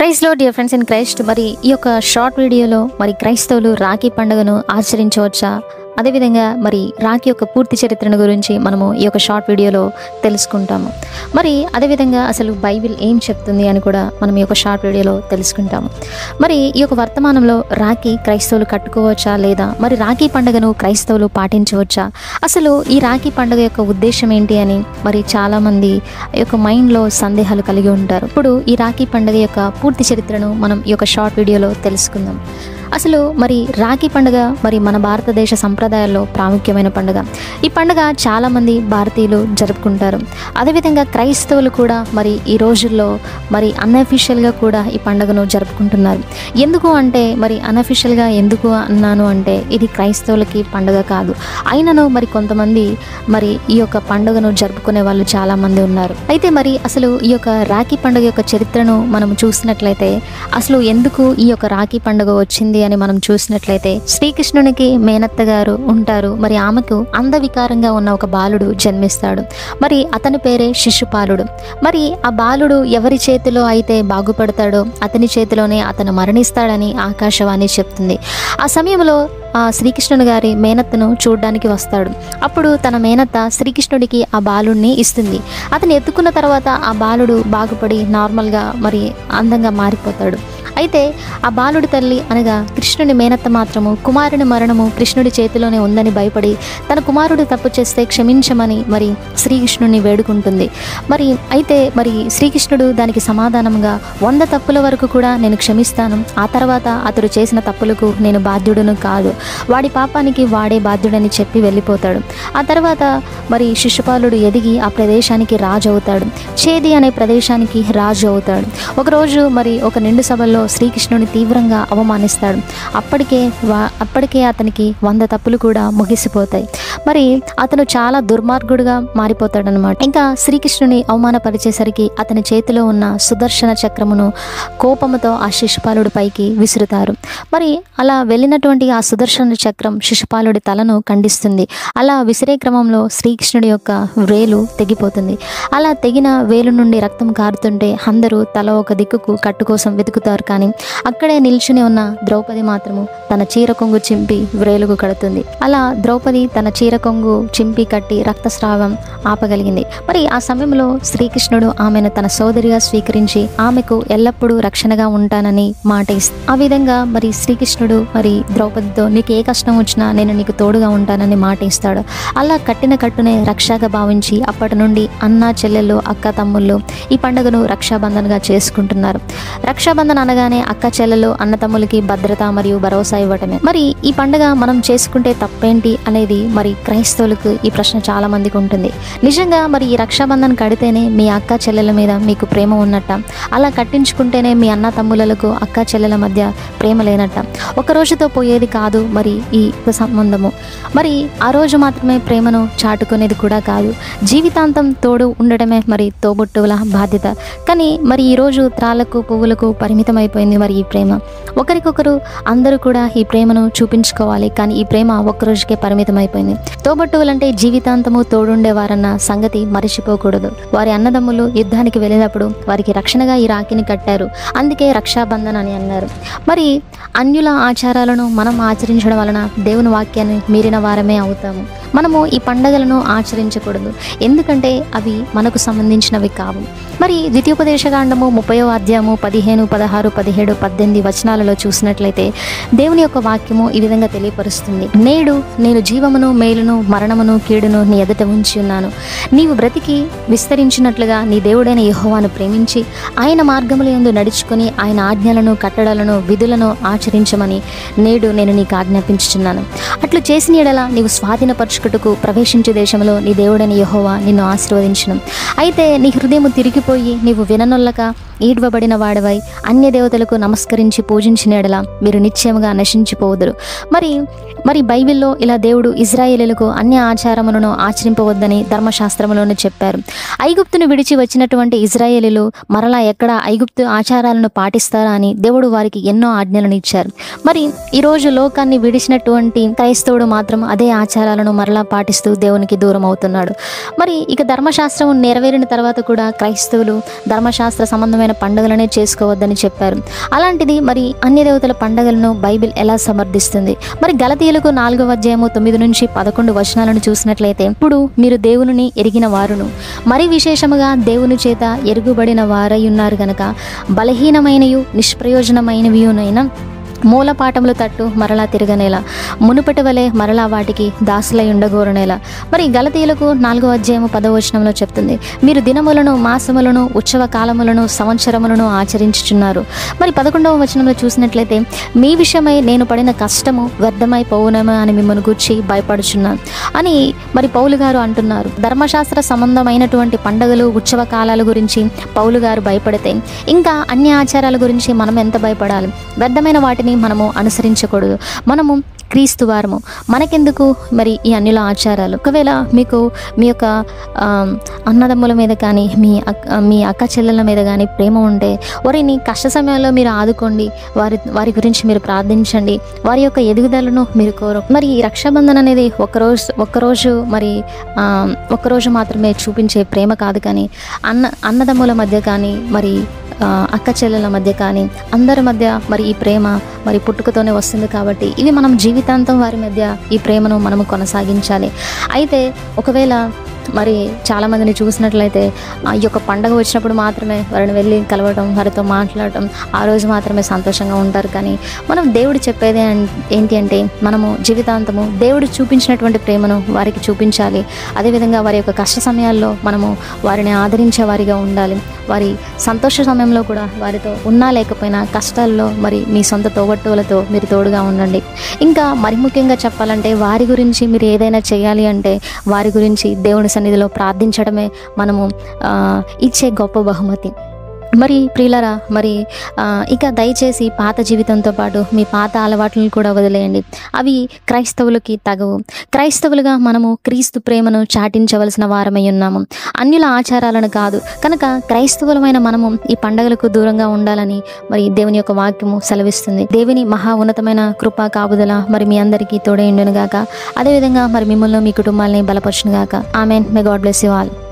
price లో dear friends in Christ మరి ఈ యొక్క షార్ట్ వీడియోలో మరి క్రైస్తవులు రాఖీ పండుగను ఆచరించవచ్చా అదేవిధంగా మరి రాఖీ యొక్క పూర్తి చరిత్రను గురించి మనము ఈ యొక్క షార్ట్ వీడియోలో తెలుసుకుంటాము మరి అదేవిధంగా అసలు బైబిల్ ఏం చెప్తుంది అని కూడా మనం ఈ యొక్క షార్ట్ వీడియోలో తెలుసుకుంటాము మరి ఈ యొక్క వర్తమానంలో రాఖీ క్రైస్తవులు కట్టుకోవచ్చా లేదా మరి రాఖీ పండుగను క్రైస్తవులు పాటించవచ్చా అసలు ఈ రాఖీ పండుగ యొక్క ఉద్దేశం ఏంటి అని మరి చాలామంది ఈ యొక్క మైండ్లో సందేహాలు కలిగి ఉంటారు ఇప్పుడు ఈ రాఖీ పండుగ యొక్క పూర్తి చరిత్రను మనం ఈ యొక్క షార్ట్ వీడియోలో తెలుసుకుందాం అసలు మరి రాఖీ పండుగ మరి మన భారతదేశ సంప్రదాయాల్లో ప్రాముఖ్యమైన పండుగ ఈ పండుగ చాలామంది భారతీయులు జరుపుకుంటారు అదేవిధంగా క్రైస్తవులు కూడా మరి ఈ రోజుల్లో మరి అన్అఫీషియల్గా కూడా ఈ పండుగను జరుపుకుంటున్నారు ఎందుకు అంటే మరి అన్అఫీషియల్గా ఎందుకు అన్నాను అంటే ఇది క్రైస్తవులకి పండుగ కాదు అయినను మరి కొంతమంది మరి ఈ యొక్క పండుగను జరుపుకునే వాళ్ళు చాలామంది ఉన్నారు అయితే మరి అసలు ఈ యొక్క రాఖీ పండుగ యొక్క చరిత్రను మనం చూసినట్లయితే అసలు ఎందుకు ఈ యొక్క రాఖీ పండుగ వచ్చింది అని మనం చూసినట్లయితే శ్రీకృష్ణునికి మేనత్త గారు ఉంటారు మరి ఆమెకు అందవికారంగా ఉన్న ఒక బాలుడు జన్మిస్తాడు మరి అతని పేరే శిశుపాలుడు మరి ఆ బాలుడు ఎవరి చేతిలో అయితే బాగుపడతాడో అతని చేతిలోనే అతను మరణిస్తాడని ఆకాశవాణి చెప్తుంది ఆ సమయంలో ఆ శ్రీకృష్ణుని గారి మేనత్తను చూడడానికి వస్తాడు అప్పుడు తన మేనత్త శ్రీకృష్ణుడికి ఆ బాలుడిని ఇస్తుంది అతను ఎత్తుకున్న తర్వాత ఆ బాలుడు బాగుపడి నార్మల్గా మరి అందంగా మారిపోతాడు అయితే ఆ బాలుడి తల్లి అనగా కృష్ణుని మేనత్త మాత్రము కుమారుని మరణము కృష్ణుడి చేతిలోనే ఉందని భయపడి తన కుమారుడు తప్పు చేస్తే క్షమించమని మరి శ్రీకృష్ణుని వేడుకుంటుంది మరి అయితే మరి శ్రీకృష్ణుడు దానికి సమాధానంగా వంద తప్పుల వరకు కూడా నేను క్షమిస్తాను ఆ తర్వాత అతడు చేసిన తప్పులకు నేను బాధ్యుడును కాదు వాడి పాపానికి వాడే బాధ్యుడని చెప్పి వెళ్ళిపోతాడు ఆ తర్వాత మరి శిశుపాలుడు ఎదిగి ఆ ప్రదేశానికి రాజు అవుతాడు చేది అనే ప్రదేశానికి రాజు అవుతాడు ఒకరోజు మరి ఒక నిండు సభల్లో శ్రీకృష్ణుని తీవ్రంగా అవమానిస్తాడు అప్పటికే వా అప్పటికే అతనికి వంద తప్పులు కూడా ముగిసిపోతాయి మరి అతను చాలా దుర్మార్గుడుగా మారిపోతాడనమాట ఇంకా శ్రీకృష్ణుని అవమానపరిచేసరికి అతని చేతిలో ఉన్న సుదర్శన చక్రమును కోపముతో ఆ శిశుపాలుడి పైకి విసురుతారు మరి అలా వెళ్ళినటువంటి ఆ సుదర్శన చక్రం శిశుపాలుడి తలను ఖండిస్తుంది అలా విసిరే క్రమంలో శ్రీకృష్ణుడి యొక్క వేలు తెగిపోతుంది అలా తెగిన వేలు నుండి రక్తం కారుతుంటే అందరూ తల ఒక దిక్కుకు కట్టు కోసం వెతుకుతారు కానీ అక్కడే నిల్చుని ఉన్న ద్రౌపది మాత్రము తన చీర కొంగు చింపి వ్రేలుగు కడుతుంది అలా ద్రౌపది తన చీర కొంగు చింపి కట్టి రక్తస్రావం ఆపగలిగింది మరి ఆ సమయంలో శ్రీకృష్ణుడు ఆమెను తన సోదరిగా స్వీకరించి ఆమెకు ఎల్లప్పుడూ రక్షణగా ఉంటానని మాట ఇస్త ఆ విధంగా మరి శ్రీకృష్ణుడు మరి ద్రౌపదితో నీకు ఏ కష్టం వచ్చినా నేను నీకు తోడుగా ఉంటానని మాట ఇస్తాడు అలా కట్టిన కట్టునే రక్షగా భావించి అప్పటి నుండి అన్న చెల్లెళ్ళు అక్క తమ్ముళ్ళు ఈ పండుగను రక్షాబంధన్గా చేసుకుంటున్నారు రక్షాబంధన్ అనగానే అక్క చెల్లెలు అన్న తమ్ములకి భద్రత మరియు భరోసా ఇవ్వటమే మరి ఈ పండుగ మనం చేసుకుంటే తప్పేంటి అనేది మరి క్రైస్తవులకు ఈ ప్రశ్న చాలా మందికి ఉంటుంది నిజంగా మరి ఈ రక్షాబంధన్ కడితేనే మీ అక్క చెల్లెల మీద మీకు ప్రేమ ఉన్నట్ట అలా కట్టించుకుంటేనే మీ అన్న తమ్ములకు అక్క చెల్లెల మధ్య ప్రేమ లేనట్ట ఒక రోజుతో పోయేది కాదు మరి ఈ సంబంధము మరి ఆ రోజు మాత్రమే ప్రేమను చాటుకునేది కూడా కాదు జీవితాంతం తోడు ఉండడమే మరి తోబుట్టువుల బాధ్యత కానీ మరి ఈరోజు త్రాళ్ళకు పువ్వులకు పరిమితం అయిపోయింది మరి ఈ ప్రేమ ఒకరికొకరు అందరూ కూడా ఈ ప్రేమను చూపించుకోవాలి కానీ ఈ ప్రేమ ఒక్కరోజుకే పరిమితం అయిపోయింది తోబట్టువులంటే జీవితాంతము తోడుండేవారన్న సంగతి మరిచిపోకూడదు వారి అన్నదమ్ములు యుద్ధానికి వెళ్ళినప్పుడు వారికి రక్షణగా ఈ రాఖీని కట్టారు అందుకే రక్షాబంధన్ అని అన్నారు మరి అన్యుల ఆచారాలను మనం ఆచరించడం వలన దేవుని వాక్యాన్ని మీరిన వారమే అవుతాము మనము ఈ పండగలను ఆచరించకూడదు ఎందుకంటే అవి మనకు సంబంధించినవి కావు మరి ద్వితీయోపదేశకాండము ముప్పయో అధ్యాయము పదిహేను పదహారు పదిహేడు పద్దెనిమిది వచనాలలో చూసినట్లయితే దేవుని యొక్క వాక్యము ఈ విధంగా తెలియపరుస్తుంది నేడు నేను జీవమును మేలును మరణమును కీడును నీ ఎదుట ఉంచి ఉన్నాను నీవు బ్రతికి విస్తరించినట్లుగా నీ దేవుడైన యెహోవాను ప్రేమించి ఆయన మార్గముల యందు నడుచుకొని ఆయన ఆజ్ఞలను కట్టడలను విధులను ఆచరించమని నేడు నేను నీకు ఆజ్ఞాపించుచున్నాను అట్లు చేసిన ఎడల నీవు స్వాధీనపరచుకుటకు ప్రవేశించే దేశంలో నీ దేవుడైన యెహోవా నిన్ను ఆశీర్వదించును అయితే నీ హృదయము తిరిగిపోయి నీవు విననొల్లక ఈడ్వబడిన వాడవై అన్య దేవతలకు నమస్కరించి పూజించిన ఎడల మీరు నిశ్చయముగా నశించిపోదురు మరి మరి బైబిల్లో ఇలా దేవుడు ఇజ్రాయేలీలకు అన్య ఆచారములను ఆచరింపవద్దని ధర్మశాస్త్రములోనే చెప్పారు ఐగుప్తును విడిచి వచ్చినటువంటి ఇజ్రాయేలీలు మరలా ఎక్కడ ఐగుప్తు ఆచారాలను పాటిస్తారా అని దేవుడు వారికి ఎన్నో ఆజ్ఞలను ఇచ్చారు మరి ఈరోజు లోకాన్ని విడిచినటువంటి క్రైస్తవుడు మాత్రం అదే ఆచారాలను మరలా పాటిస్తూ దేవునికి దూరం అవుతున్నాడు మరి ఇక ధర్మశాస్త్రం నెరవేరిన తర్వాత కూడా క్రైస్తవులు ధర్మశాస్త్ర సంబంధమైన దేవతాపరమైన పండుగలనే చేసుకోవద్దని చెప్పారు అలాంటిది మరి అన్ని దేవతల పండుగలను బైబిల్ ఎలా సమర్థిస్తుంది మరి గలతీయులకు నాలుగవ అధ్యాయము తొమ్మిది నుంచి పదకొండు వచనాలను చూసినట్లయితే ఇప్పుడు మీరు దేవుని ఎరిగిన వారును మరి విశేషముగా దేవుని చేత ఎరుగుబడిన వారై ఉన్నారు గనక బలహీనమైనయు నిష్ప్రయోజనమైనవియునైనా మూలపాఠములు తట్టు మరలా తిరగనేలా మునుపటి వలె మరలా వాటికి దాసులై ఉండగోరనేలా మరి గలతీయులకు నాలుగో అధ్యాయము పదవచనంలో చెప్తుంది మీరు దినములను మాసములను ఉత్సవ కాలములను సంవత్సరములను ఆచరించుచున్నారు మరి పదకొండవ వచనంలో చూసినట్లయితే మీ విషయమై నేను పడిన కష్టము వ్యర్థమై పోవునేమో అని మిమ్మల్ని గుర్చి భయపడుచున్నాను అని మరి పౌలు గారు అంటున్నారు ధర్మశాస్త్ర సంబంధమైనటువంటి పండుగలు ఉత్సవ కాలాల గురించి పౌలు గారు భయపడితే ఇంకా అన్ని ఆచారాల గురించి మనం ఎంత భయపడాలి వ్యర్థమైన వాటిని మనము అనుసరించకూడదు మనము క్రీస్తు వారము మనకెందుకు మరి ఈ అన్నిల ఆచారాలు ఒకవేళ మీకు మీ యొక్క ఆ, అన్నదమ్ముల మీద కానీ మీ అక్క మీ అక్క చెల్లెల మీద కానీ ప్రేమ ఉంటే వారిని కష్ట సమయంలో మీరు ఆదుకోండి వారి వారి గురించి మీరు ప్రార్థించండి వారి యొక్క ఎదుగుదలను మీరు కోరు మరి ఈ రక్షాబంధన్ అనేది ఒక్కరోజు ఒక్కరోజు మరి ఆ, ఒక్కరోజు మాత్రమే చూపించే ప్రేమ కాదు కానీ అన్న అన్నదమ్ముల మధ్య కానీ మరి ఆ, అక్క చెల్లెల మధ్య కానీ అందరి మధ్య మరి ఈ ప్రేమ మరి పుట్టుకతోనే వస్తుంది కాబట్టి ఇవి మనం జీవితాంతం వారి మధ్య ఈ ప్రేమను మనము కొనసాగించాలి అయితే ఒకవేళ మరి చాలామందిని చూసినట్లయితే ఆ ఈ యొక్క పండగ వచ్చినప్పుడు మాత్రమే వారిని వెళ్ళి కలవడం వారితో మాట్లాడటం ఆ రోజు మాత్రమే సంతోషంగా ఉంటారు కానీ మనం దేవుడు చెప్పేది అన్- ఏంటి అంటే మనము జీవితాంతము దేవుడు చూపించినటువంటి ప్రేమను వారికి చూపించాలి అదేవిధంగా వారి యొక్క కష్ట సమయాల్లో మనము వారిని ఆదరించే వారిగా ఉండాలి వారి సంతోష సమయంలో కూడా వారితో ఉన్నా లేకపోయినా కష్టాల్లో మరి మీ సొంత తోగట్టువులతో మీరు తోడుగా ఉండండి ఇంకా మరి ముఖ్యంగా చెప్పాలంటే వారి గురించి మీరు ఏదైనా చేయాలి అంటే వారి గురించి దేవుని సన్నిధిలో ప్రార్థించడమే మనము ఆ, ఇచ్చే గొప్ప బహుమతి మరి ప్రియులరా మరి ఆ, ఇక దయచేసి పాత జీవితంతో పాటు మీ పాత అలవాట్లను కూడా వదిలేయండి అవి క్రైస్తవులకి తగవు క్రైస్తవులుగా మనము క్రీస్తు ప్రేమను చాటించవలసిన వారమై ఉన్నాము అన్యుల ఆచారాలను కాదు కనుక క్రైస్తవులమైన మనము ఈ పండగలకు దూరంగా ఉండాలని మరి దేవుని యొక్క వాక్యము సెలవిస్తుంది దేవుని మహా ఉన్నతమైన కృపా కాపుదల మరి మీ అందరికీ తోడైండును గాక అదేవిధంగా మరి మిమ్మల్ని మీ కుటుంబాలని బలపరచును గాక amen may God bless you all